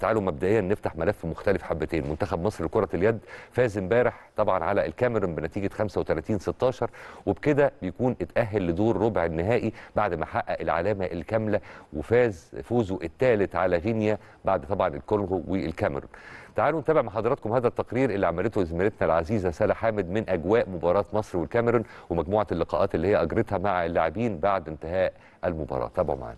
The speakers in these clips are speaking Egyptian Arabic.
تعالوا مبدئيا نفتح ملف مختلف حبتين منتخب مصر لكره اليد فاز امبارح طبعا على الكاميرون بنتيجه 35 16 وبكده بيكون اتاهل لدور ربع النهائي بعد ما حقق العلامه الكامله وفاز فوزه الثالث على غينيا بعد طبعا الكونغو والكاميرون تعالوا نتابع مع حضراتكم هذا التقرير اللي عملته زميلتنا العزيزه ساله حامد من اجواء مباراه مصر والكاميرون ومجموعه اللقاءات اللي هي اجرتها مع اللاعبين بعد انتهاء المباراه تابعوا معانا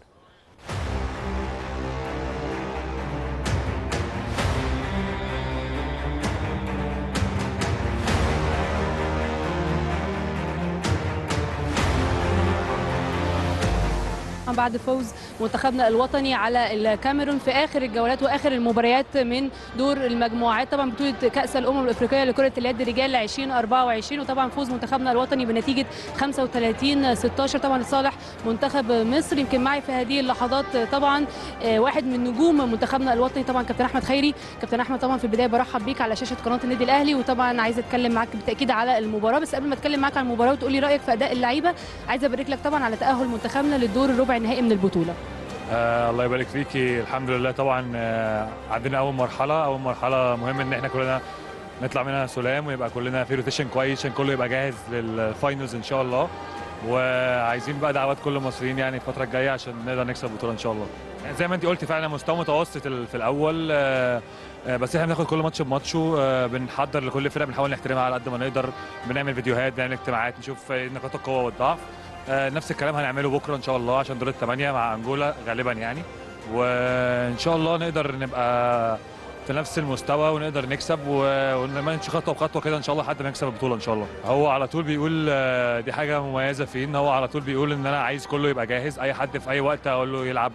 بعد فوز منتخبنا الوطني على الكاميرون في اخر الجولات واخر المباريات من دور المجموعات طبعا بطوله كاس الامم الافريقيه لكره اليد رجال 2024 وطبعا فوز منتخبنا الوطني بنتيجه 35 16 طبعا لصالح منتخب مصر يمكن معي في هذه اللحظات طبعا واحد من نجوم منتخبنا الوطني طبعا كابتن احمد خيري كابتن احمد طبعا في البدايه برحب بيك على شاشه قناه النادي الاهلي وطبعا عايزه اتكلم معاك بالتاكيد على المباراه بس قبل ما اتكلم معاك عن المباراه وتقول لي رايك في اداء اللعيبه عايزه ابارك لك طبعا على تاهل منتخبنا للدور الربع النهائي من البطوله آه الله يبارك فيكي الحمد لله طبعا آه عندنا اول مرحله اول مرحله مهم ان احنا كلنا نطلع منها سلام ويبقى كلنا في روتيشن كويس عشان كله يبقى جاهز للفاينلز ان شاء الله وعايزين بقى دعوات كل المصريين يعني الفتره الجايه عشان نقدر نكسب البطوله ان شاء الله يعني زي ما انت قلتي فعلا مستوى متوسط في الاول آه بس احنا بناخد كل ماتش بماتشه بنحضر لكل فرقه بنحاول نحترمها على قد ما نقدر بنعمل فيديوهات بنعمل اجتماعات نشوف نقاط القوه والضعف نفس الكلام هنعمله بكره ان شاء الله عشان دور الثمانيه مع انجولا غالبا يعني وان شاء الله نقدر نبقى في نفس المستوى ونقدر نكسب ونمشي خطوه بخطوه كده ان شاء الله لحد ما نكسب البطوله ان شاء الله هو على طول بيقول دي حاجه مميزه فيه ان هو على طول بيقول ان انا عايز كله يبقى جاهز اي حد في اي وقت اقول له يلعب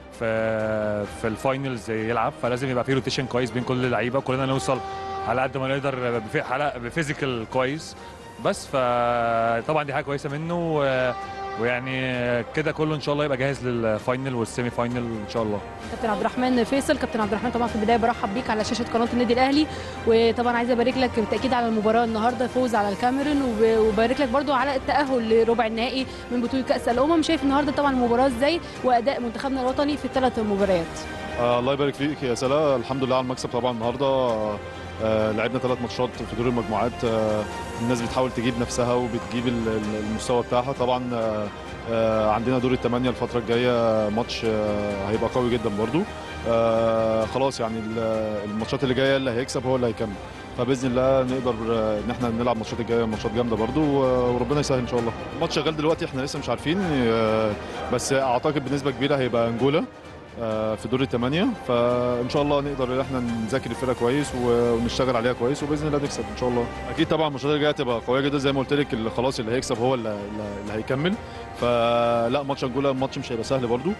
في في الفاينلز يلعب فلازم يبقى في روتيشن كويس بين كل اللعيبه كلنا نوصل على قد ما نقدر بفيزيكال كويس بس فطبعا دي حاجه كويسه منه ويعني كده كله ان شاء الله يبقى جاهز للفاينل والسيمي فاينل ان شاء الله كابتن عبد الرحمن فيصل كابتن عبد الرحمن طبعا في البدايه برحب بيك على شاشه قناه النادي الاهلي وطبعا عايزه ابارك لك بالتاكيد على المباراه النهارده فوز على الكاميرون وبارك لك برضو على التاهل لربع النهائي من بطوله كاس الامم شايف النهارده طبعا المباراه ازاي واداء منتخبنا الوطني في الثلاث مباريات آه الله يبارك فيك يا سلا الحمد لله على المكسب طبعا النهارده آه آه لعبنا ثلاث ماتشات في دور المجموعات آه الناس بتحاول تجيب نفسها وبتجيب المستوى بتاعها طبعا آه آه عندنا دور الثمانيه الفتره الجايه ماتش آه هيبقى قوي جدا برضو آه خلاص يعني الماتشات اللي جايه اللي هيكسب هو اللي هيكمل فباذن الله نقدر ان احنا نلعب الماتشات الجايه ماتشات جامده برضو وربنا يسهل ان شاء الله الماتش شغال دلوقتي احنا لسه مش عارفين بس اعتقد بنسبه كبيره هيبقى انجولا في دور الثمانيه فان شاء الله نقدر ان احنا نذاكر الفرقه كويس ونشتغل عليها كويس وباذن الله نكسب ان شاء الله اكيد طبعا الماتشات الجايه هتبقى قويه جدا زي ما قلت لك اللي خلاص اللي هيكسب هو اللي, اللي هيكمل فلا ماتش انجولا الماتش مش هيبقى سهل برضو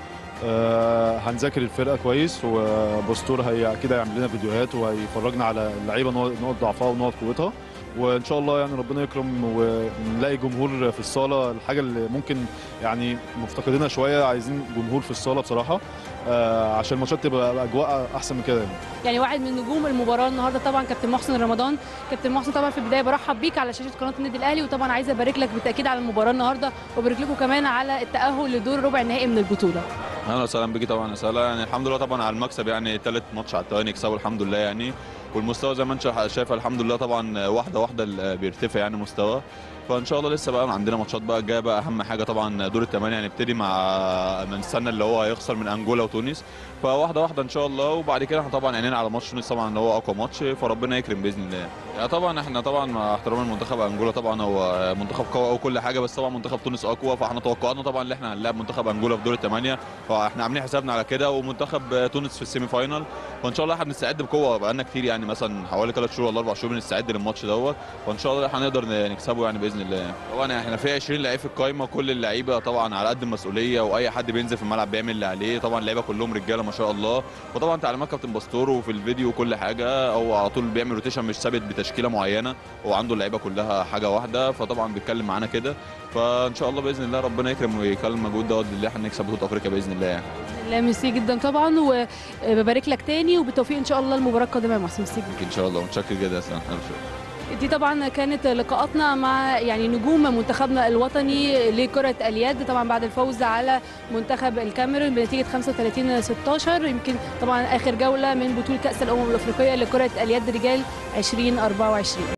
آه هنذاكر الفرقه كويس وبوستور هي كده هيعمل لنا فيديوهات وهيفرجنا على اللعيبه نقط ضعفها ونقط قوتها وان شاء الله يعني ربنا يكرم ونلاقي جمهور في الصاله الحاجه اللي ممكن يعني مفتقدينها شويه عايزين جمهور في الصاله بصراحه آه عشان الماتشات تبقى اجواء احسن من كده يعني. يعني واحد من نجوم المباراه النهارده طبعا كابتن محسن رمضان كابتن محسن طبعا في البدايه برحب بيك على شاشه قناه النادي الاهلي وطبعا عايزه ابارك لك بالتاكيد على المباراه النهارده وابارك لكم كمان على التاهل لدور ربع النهائي من البطوله اهلا وسهلا بيكي طبعا يا سهلا يعني الحمد لله طبعا على المكسب يعني ثالث ماتش على التوالي نكسبه الحمد لله يعني والمستوى زي ما انت شايفه الحمد لله طبعا واحده واحده بيرتفع يعني مستوى فان شاء الله لسه بقى عندنا ماتشات بقى جايه بقى اهم حاجه طبعا دور الثمانيه هنبتدي مع من السنه اللي هو هيخسر من انجولا وتونس فواحده واحده ان شاء الله وبعد كده احنا طبعا عينينا على ماتش تونس طبعا اللي هو اقوى ماتش فربنا يكرم باذن الله يعني طبعا احنا طبعا مع احترام المنتخب انجولا طبعا هو منتخب قوي او كل حاجه بس طبعا منتخب تونس اقوى فاحنا توقعنا طبعا ان احنا هنلاعب منتخب انجولا في دور الثمانيه فاحنا عاملين حسابنا على كده ومنتخب تونس في السيمي فاينال فان شاء الله احنا بنستعد بقوه بقالنا كتير يعني مثلا حوالي ثلاث شهور ولا اربع شهور بنستعد للماتش دوت وان شاء الله هنقدر نكسبه يعني باذن الله طبعا احنا في 20 لعيب في القايمه كل اللعيبه طبعا على قد المسؤوليه واي حد بينزل في الملعب بيعمل اللي عليه طبعا اللعيبه كلهم رجاله ما شاء الله وطبعا تعليمات كابتن باستور وفي الفيديو وكل حاجه هو على طول بيعمل روتيشن مش ثابت بتشكيله معينه هو عنده اللعيبه كلها حاجه واحده فطبعا بيتكلم معانا كده فان شاء الله باذن الله ربنا يكرم ويكلم المجهود دوت اللي احنا نكسب بطوله افريقيا باذن الله يعني لا ميرسي جدا طبعا وببارك لك تاني وبالتوفيق ان شاء الله المباراه القادمه يا محسن ميرسي ان شاء الله متشكر جدا يا سلام دي طبعا كانت لقاءاتنا مع يعني نجوم منتخبنا الوطني لكرة اليد طبعا بعد الفوز على منتخب الكاميرون بنتيجة 35 16 يمكن طبعا آخر جولة من بطولة كأس الأمم الأفريقية لكرة اليد رجال 2024